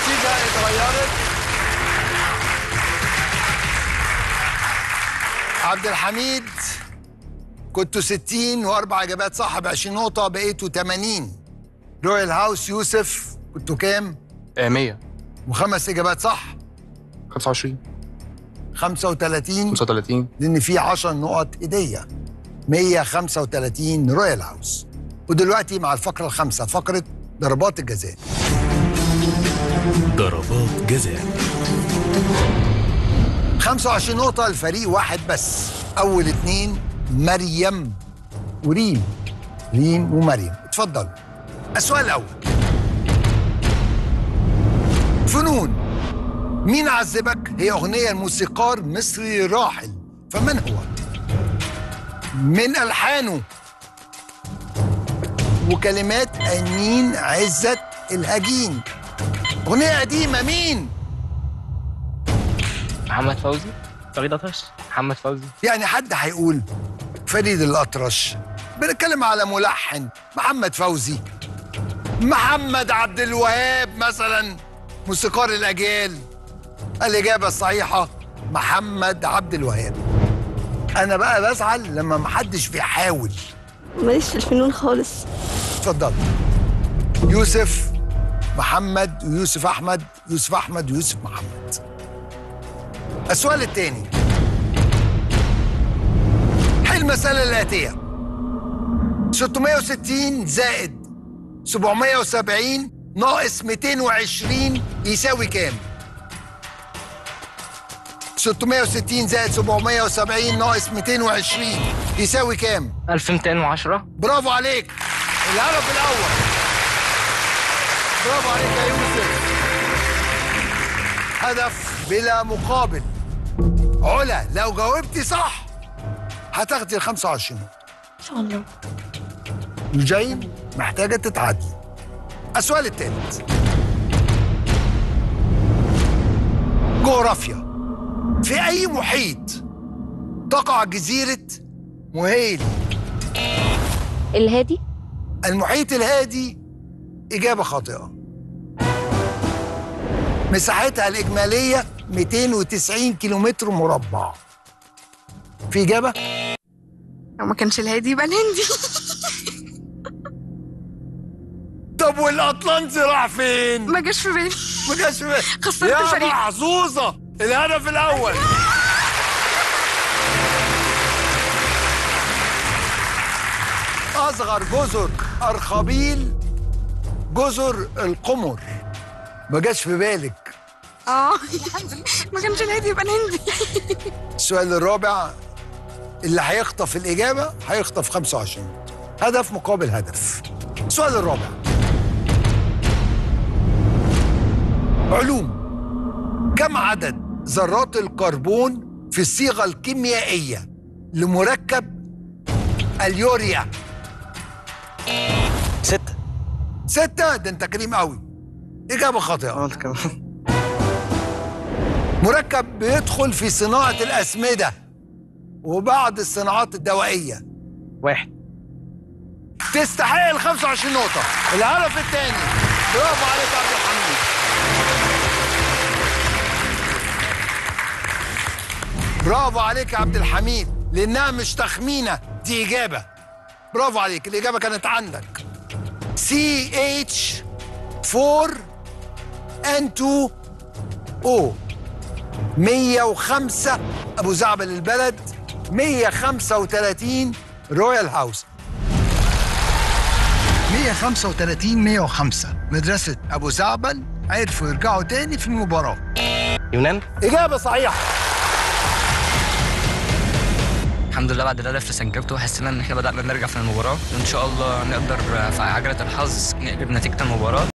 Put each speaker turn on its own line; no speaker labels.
النتيجة اتغيرت عبد الحميد كنتوا 60 واربع اجابات صح ب 20 نقطة بقيتوا 80 رويال هاوس يوسف كنتوا كام؟
100
وخمس اجابات صح
25
35
35
لان في 10 نقط هديه 135 رويال هاوس ودلوقتي مع الفقره الخامسه فقره ضربات الجزاء
ضربات جزاء
25 نقطه لفريق واحد بس اول اتنين مريم وريم ريم ومريم اتفضلوا السؤال الاول فنون مين عذبك هي اغنيه الموسيقار مصري راحل فمن هو من الحانه وكلمات امين عزت الهجين اغنيه قديمه مين
محمد فوزي فريد أطرش محمد فوزي
يعني حد هيقول فريد الأطرش بنتكلم على ملحن محمد فوزي محمد عبد الوهاب مثلا موسيقار الأجيال الإجابة الصحيحة محمد عبد الوهاب أنا بقى بزعل لما محدش بيحاول
ماليش في الفنون خالص
اتفضل يوسف محمد ويوسف أحمد يوسف أحمد ويوسف محمد السؤال الثاني حل المسألة الآتية 660 زائد 770 ناقص 220 يساوي كام؟ 660 زائد 770 ناقص 220 يساوي كام؟
1210
برافو عليك الهدف الأول برافو عليك يا يوسف هدف بلا مقابل علا لو جاوبتي صح هتاخدي ال 25 نقطة
ان شاء الله
الجاي محتاجة تتعادلي السؤال الثالث جغرافيا في أي محيط تقع جزيرة مهيل
الهادي
المحيط الهادي إجابة خاطئة مساحتها الإجمالية 290 كيلومتر مربع في إجابة؟
لو ما كانش الهادي يبقى الهندي
طب والأطلنطي راح فين؟
ما جاش في بالي
ما جاش في بالي.
خسرت
يا
الفريق.
محظوظة الهدف الأول أصغر جزر أرخبيل جزر القمر ما جاش في بالك
اه ما كانش الهادي يبقى الهندي
السؤال الرابع اللي هيخطف الإجابة هيخطف 25 هدف مقابل هدف السؤال الرابع علوم كم عدد ذرات الكربون في الصيغة الكيميائية لمركب اليوريا
ستة
ستة ده انت كريم قوي إجابة خاطئة
انت كمان
مركب بيدخل في صناعة الأسمدة وبعض الصناعات الدوائية
واحد
تستحق ال 25 نقطة الهدف الثاني برافو عليك يا عبد الحميد برافو عليك يا عبد الحميد لأنها مش تخمينة دي إجابة برافو عليك الإجابة كانت عندك سي اتش 4 ان 2 او 105 ابو زعبل البلد 135 رويال هاوس 135 105 مدرسة أبو زعبل عرفوا يرجعوا تاني في المباراة
يونان
إجابة صحيحة
الحمد لله بعد الهدف اللي سجلته حسينا ان احنا بدأنا نرجع في المباراة وان شاء الله نقدر في عجلة الحظ نقلب نتيجة المباراة